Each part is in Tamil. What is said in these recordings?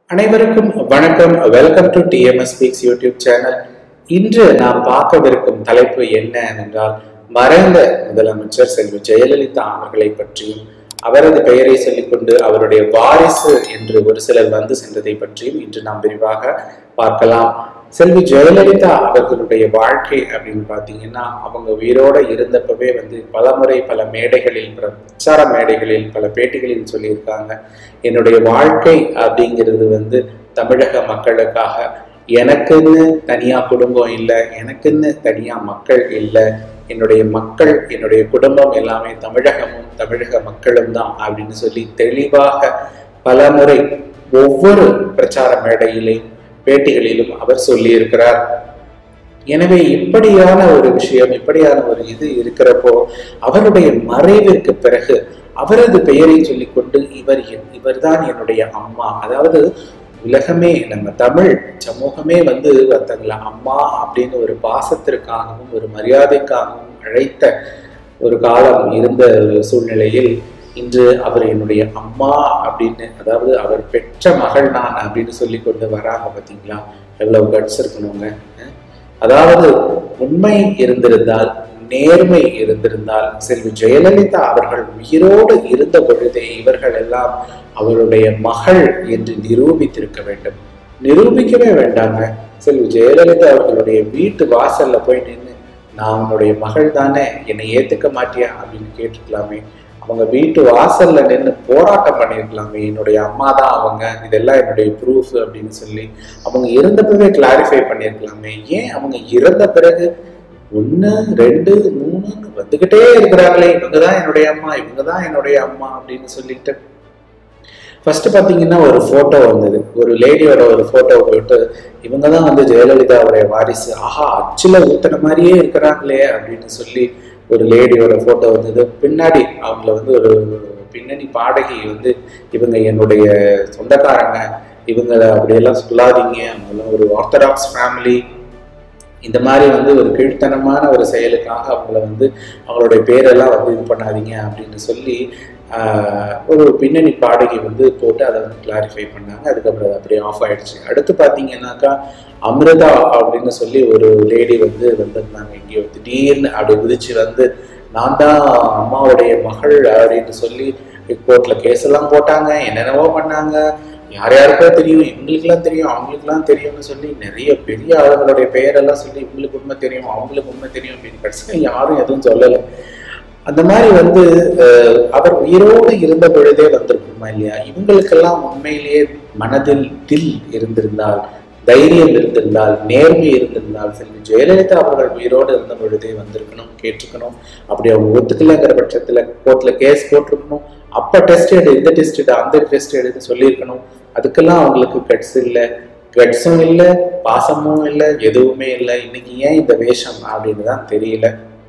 அனைவருக்கும் வணக்கம் welcome to TMS speaks YouTube channel இன்று நாம் பார்க்கவிருக்கும் தலைப்பு என்ன என்றால் மறைந்த முதலமைச்சர் செல்வி ஜெயலலிதா அவர்களை பற்றியும் அவரது பெயரை சொல்லிக்கொண்டு அவருடைய வாரிசு என்று ஒரு சிலர் வந்து சென்றதை பற்றியும் இன்று நாம் விரிவாக பார்க்கலாம் செல்வி ஜெயலலிதா அவர்களுடைய வாழ்க்கை அப்படின்னு பார்த்தீங்கன்னா அவங்க உயிரோட இருந்தப்பவே வந்து பலமுறை பல மேடைகளில் பிரச்சார மேடைகளில் பல பேட்டிகளில் சொல்லியிருக்காங்க என்னுடைய வாழ்க்கை அப்படிங்கிறது வந்து தமிழக மக்களுக்காக எனக்குன்னு தனியா குடும்பம் இல்லை எனக்குன்னு தனியா மக்கள் இல்லை என்னுடைய மக்கள் என்னுடைய குடும்பம் எல்லாமே தமிழகமும் தமிழக மக்களும் தான் அப்படின்னு சொல்லி தெளிவாக பலமுறை ஒவ்வொரு பிரச்சார மேடையிலையும் பேட்டிகளிலும் அவர் சொல்லியிருக்கிறார் எனவே இப்படியான ஒரு விஷயம் இப்படியான ஒரு இது இருக்கிறப்போ அவருடைய மறைவிற்கு பிறகு அவரது பெயரை சொல்லிக்கொண்டு இவர் இவர்தான் என்னுடைய அம்மா அதாவது உலகமே நம்ம தமிழ் சமூகமே வந்து தங்களை அம்மா அப்படின்னு ஒரு பாசத்திற்காகவும் ஒரு மரியாதைக்காகவும் அழைத்த ஒரு காலம் இருந்த ஒரு சூழ்நிலையில் இன்று அவர் என்னுடைய அம்மா அப்படின்னு அதாவது அவர் பெற்ற மகள் நான் அப்படின்னு சொல்லி கொண்டு வராங்க பார்த்தீங்களா எவ்வளவு கட்ஸ் இருக்கணுங்க அதாவது உண்மை இருந்திருந்தால் நேர்மை இருந்திருந்தால் செல்வி ஜெயலலிதா அவர்கள் உயிரோடு இருந்த பொழுதே இவர்கள் எல்லாம் அவருடைய மகள் என்று நிரூபித்திருக்க வேண்டும் நிரூபிக்கவே வேண்டாங்க செல்வி ஜெயலலிதா அவர்களுடைய வீட்டு வாசல்ல போய் நின்று நான் உன்னுடைய மகள் தானே என்னை ஏத்துக்க மாட்டியா அப்படின்னு கேட்டுக்கலாமே அவங்க வீட்டு வாசல்ல நின்று போராட்டம் பண்ணியிருக்கலாமே என்னுடைய அம்மா தான் அவங்க இதெல்லாம் என்னுடைய ப்ரூஃப் அப்படின்னு சொல்லி அவங்க இருந்தப்பவே கிளாரிஃபை பண்ணியிருக்கலாமே ஏன் அவங்க இறந்த பிறகு ஒன்று ரெண்டு மூணுன்னு வந்துக்கிட்டே இருக்கிறாங்களே இவங்க தான் என்னுடைய அம்மா இவங்க தான் என்னுடைய அம்மா அப்படின்னு சொல்லிட்டு ஃபர்ஸ்ட் பார்த்தீங்கன்னா ஒரு ஃபோட்டோ வந்தது ஒரு லேடியோட ஒரு ஃபோட்டோ போட்டு இவங்க தான் வந்து ஜெயலலிதாவுடைய வாரிசு ஆஹா அச்சில் ஊத்துன மாதிரியே இருக்கிறாங்களே அப்படின்னு சொல்லி ஒரு லேடியோட ஃபோட்டோ வந்தது பின்னாடி அவங்கள வந்து ஒரு பின்னணி பாடகி வந்து இவங்க என்னுடைய சொந்தக்காரங்க இவங்க அப்படியெல்லாம் சொல்லாதீங்க அவங்களாம் ஒரு ஆர்த்தடாக்ஸ் ஃபேமிலி இந்த மாதிரி வந்து ஒரு கீழ்த்தனமான ஒரு செயலுக்காக அவங்கள வந்து அவங்களுடைய பேரெல்லாம் வந்து இது பண்ணாதீங்க அப்படின்னு சொல்லி ஒரு பின்னணி பாடகி வந்து போட்டு அதை வந்து கிளாரிஃபை பண்ணாங்க அதுக்கப்புறம் அது அப்படியே ஆஃப் ஆயிடுச்சு அடுத்து பார்த்தீங்கன்னாக்கா அமிர்தா அப்படின்னு சொல்லி ஒரு லேடி வந்து வந்திருந்தாங்க எங்கேயோ திடீர்னு அப்படி குதிச்சு வந்து நான் தான் அம்மாவுடைய மகள் அப்படின்னு சொல்லி கோர்ட்டில் கேஸ் எல்லாம் போட்டாங்க என்னென்னவோ பண்ணாங்க யார் யாருக்கோ தெரியும் இவங்களுக்குலாம் தெரியும் அவங்களுக்குலாம் தெரியும்னு சொல்லி நிறைய பெரிய ஆளுங்களுடைய பெயரெல்லாம் சொல்லி இவங்களுக்கு உண்மை தெரியும் அவங்களுக்கு உண்மை தெரியும் அப்படின்னு கடைசியில் யாரும் எதுவும் சொல்லலை அந்த மாதிரி வந்து அவர் உயிரோடு இருந்த பொழுதே வந்திருக்குமா இல்லையா இவங்களுக்கெல்லாம் உண்மையிலேயே மனதில் தில் இருந்திருந்தால் தைரியம் இருந்திருந்தால் நேர்மை இருந்திருந்தால் செல்வி ஜெயலலிதா அவர்கள் உயிரோடு இருந்த பொழுதே வந்திருக்கணும் கேட்டிருக்கணும் அப்படி அவங்க ஒத்துக்கலைங்கிற பட்சத்தில் கோர்ட்ல கேஸ் போட்டிருக்கணும் அப்போ டெஸ்ட் எடு இந்த டெஸ்ட் எடு அந்த டெஸ்ட் எடுன்னு சொல்லியிருக்கணும் அதுக்கெல்லாம் அவங்களுக்கு கட்ஸ் இல்லை கட்ஸும் இல்லை பாசமும் இல்லை எதுவுமே இல்லை இன்னைக்கு ஏன் இந்த வேஷம் அப்படின்னு தான் தெரியல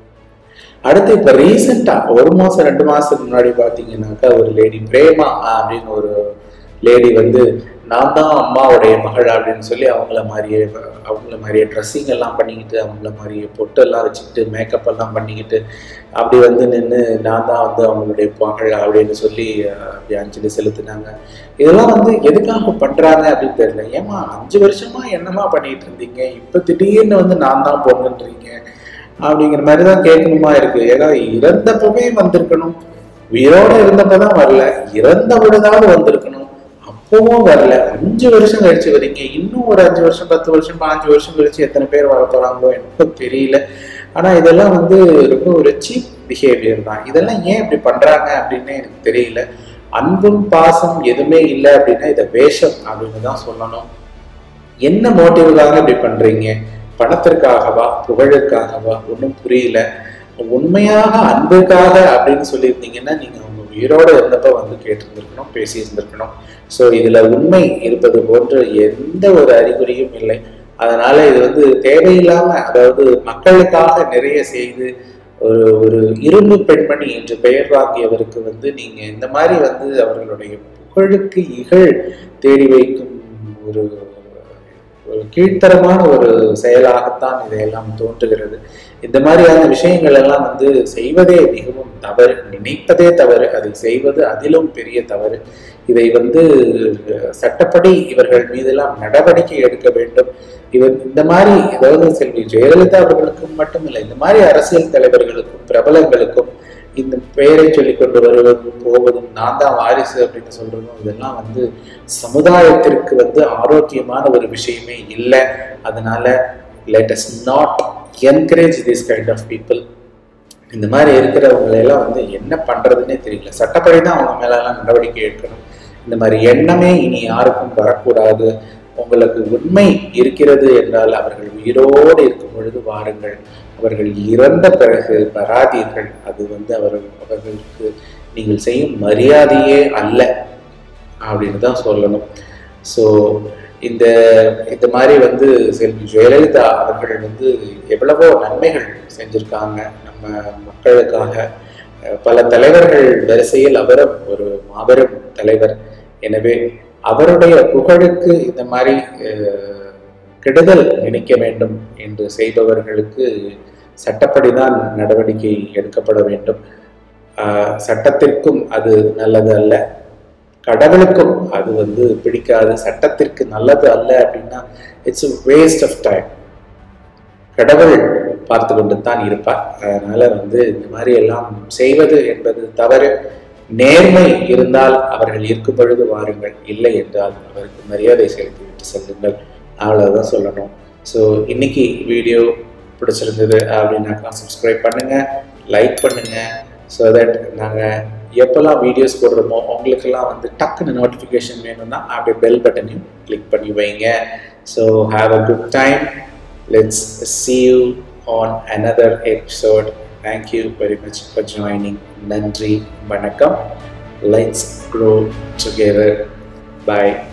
அடுத்து இப்போ ரீசெண்டாக ஒரு மாதம் ரெண்டு மாதத்துக்கு முன்னாடி பார்த்தீங்கன்னாக்கா ஒரு லேடி பிரேமா அப்படின்னு ஒரு லேடி வந்து நான் தான் அம்மாவுடைய மகள் அப்படின்னு சொல்லி அவங்கள மாதிரியே அவங்கள மாதிரியே ட்ரெஸ்ஸிங் எல்லாம் பண்ணிக்கிட்டு அவங்கள மாதிரியே பொட்டெல்லாம் வச்சுக்கிட்டு மேக்கப் எல்லாம் பண்ணிக்கிட்டு அப்படி வந்து நின்று நான் தான் வந்து அவங்களுடைய மகள் அப்படின்னு சொல்லி அப்படி அஞ்சலி செலுத்தினாங்க இதெல்லாம் வந்து எதுக்காக பண்ணுறாங்க அப்படின்னு தெரியல ஏமா அஞ்சு வருஷமா என்னமா பண்ணிட்டு இருந்தீங்க இப்போ திடீர்னு வந்து நான் தான் பொண்ணுன்றீங்க அப்படிங்கிற மாதிரி தான் கேட்கணுமா இருக்கு ஏன்னா இறந்தப்பவே வந்திருக்கணும் உயிரோட இருந்தப்பதான் வரல இறந்த பொழுதாவது வந்திருக்கணும் அப்பவும் வரல அஞ்சு வருஷம் கழிச்சு வரீங்க இன்னும் ஒரு அஞ்சு வருஷம் பத்து வருஷம் பாஞ்சு வருஷம் கழிச்சு எத்தனை பேர் வர போறாங்களோ எனக்கும் தெரியல ஆனா இதெல்லாம் வந்து ரொம்ப ஒரு சீப் பிஹேவியர் தான் இதெல்லாம் ஏன் இப்படி பண்றாங்க அப்படின்னு எனக்கு தெரியல அன்பும் பாசம் எதுவுமே இல்லை அப்படின்னா இதை வேஷம் அப்படின்னு தான் சொல்லணும் என்ன மோட்டிவ்காக இப்படி பண்றீங்க பணத்திற்காகவா புகழுக்காகவா ஒன்றும் புரியல உண்மையாக அன்புக்காக அப்படின்னு சொல்லியிருந்தீங்கன்னா நீங்க உங்க உயிரோட இருந்தப்ப வந்து கேட்டிருந்திருக்கணும் பேசியிருந்திருக்கணும் ஸோ இதுல உண்மை இருப்பது போன்று எந்த ஒரு அறிகுறியும் இல்லை அதனால இது வந்து தேவையில்லாம அதாவது மக்களுக்காக நிறைய செய்து ஒரு ஒரு இரும்பு பெண்மணி என்று பெயர் வாங்கியவருக்கு வந்து நீங்க இந்த மாதிரி வந்து அவர்களுடைய புகழுக்கு இகழ் தேடி வைக்கும் ஒரு ஒரு கீழ்த்தரமான ஒரு செயலாகத்தான் இதையெல்லாம் தோன்றுகிறது இந்த மாதிரியான விஷயங்கள் எல்லாம் வந்து செய்வதே மிகவும் தவறு நினைப்பதே தவறு அதை செய்வது அதிலும் பெரிய தவறு இதை வந்து அஹ், சட்டப்படி இவர்கள் மீதெல்லாம் நடவடிக்கை எடுக்க வேண்டும் இவர் இந்த மாதிரி அதாவது செல்வி ஜெயலலிதா அவர்களுக்கும் மட்டும் இல்லை இந்த மாதிரி அரசியல் தலைவர்களுக்கும் பிரபலங்களுக்கும் இந்த பெயரை சொல்லி கொண்டு வருவதும் போவதும் நான் தான் வாரிசு அப்படின்னு சொல்றதும் இதெல்லாம் வந்து சமுதாயத்திற்கு வந்து ஆரோக்கியமான ஒரு விஷயமே இல்லை அதனால let us not encourage this kind of people இந்த மாதிரி இருக்கிறவங்களை எல்லாம் வந்து என்ன பண்றதுன்னே தெரியல சட்டப்படி தான் அவங்க மேலெல்லாம் நடவடிக்கை எடுக்கணும் இந்த மாதிரி எண்ணமே இனி யாருக்கும் வரக்கூடாது உங்களுக்கு உண்மை இருக்கிறது என்றால் அவர்கள் உயிரோடு இருக்கும் பொழுது வாருங்கள் அவர்கள் இறந்த பிறகு வராதீர்கள் அது வந்து அவர்கள் அவர்களுக்கு நீங்கள் செய்யும் மரியாதையே அல்ல அப்படின்னு தான் சொல்லணும் ஸோ இந்த இந்த மாதிரி வந்து செல்வி ஜெயலலிதா அவர்கள் வந்து எவ்வளவோ நன்மைகள் செஞ்சிருக்காங்க நம்ம மக்களுக்காக அஹ் பல தலைவர்கள் வரிசையில் அவரும் ஒரு மாபெரும் தலைவர் எனவே அவருடைய புகழுக்கு இந்த மாதிரி அஹ், கெடுதல் நினைக்க வேண்டும் என்று செய்பவர்களுக்கு சட்டப்படிதான் நடவடிக்கை எடுக்கப்பட வேண்டும் ஆஹ் சட்டத்திற்கும் அது நல்லது அல்ல கடவுளுக்கும் அது வந்து பிடிக்காது சட்டத்திற்கு நல்லது அல்ல அப்படின்னா இட்ஸ் வேஸ்ட் ஆஃப் டைம் கடவுள் பார்த்து கொண்டு தான் இருப்பார் அதனால வந்து இந்த மாதிரி எல்லாம் செய்வது என்பது தவறு நேர்மை இருந்தால் அவர்கள் இருக்கும் பொழுது வாருங்கள் இல்லை என்றால் அவருக்கு மரியாதை செலுத்தி விட்டு செல்லுங்கள் அவ்வளவுதான் சொல்லணும் ஸோ இன்னைக்கு வீடியோ பிடிச்சிருந்தது அப்படின்னாக்கா சப்ஸ்கிரைப் பண்ணுங்க லைக் பண்ணுங்க ஸோ தட் நாங்கள் எப்போல்லாம் வீடியோஸ் போடுறோமோ உங்களுக்கெல்லாம் வந்து டக்குன்னு நோட்டிஃபிகேஷன் வேணும்னா அப்படியே பெல் பட்டனையும் கிளிக் பண்ணி வைங்க so have a good time let's see you on another episode thank you very much for joining நன்றி வணக்கம் let's grow together bye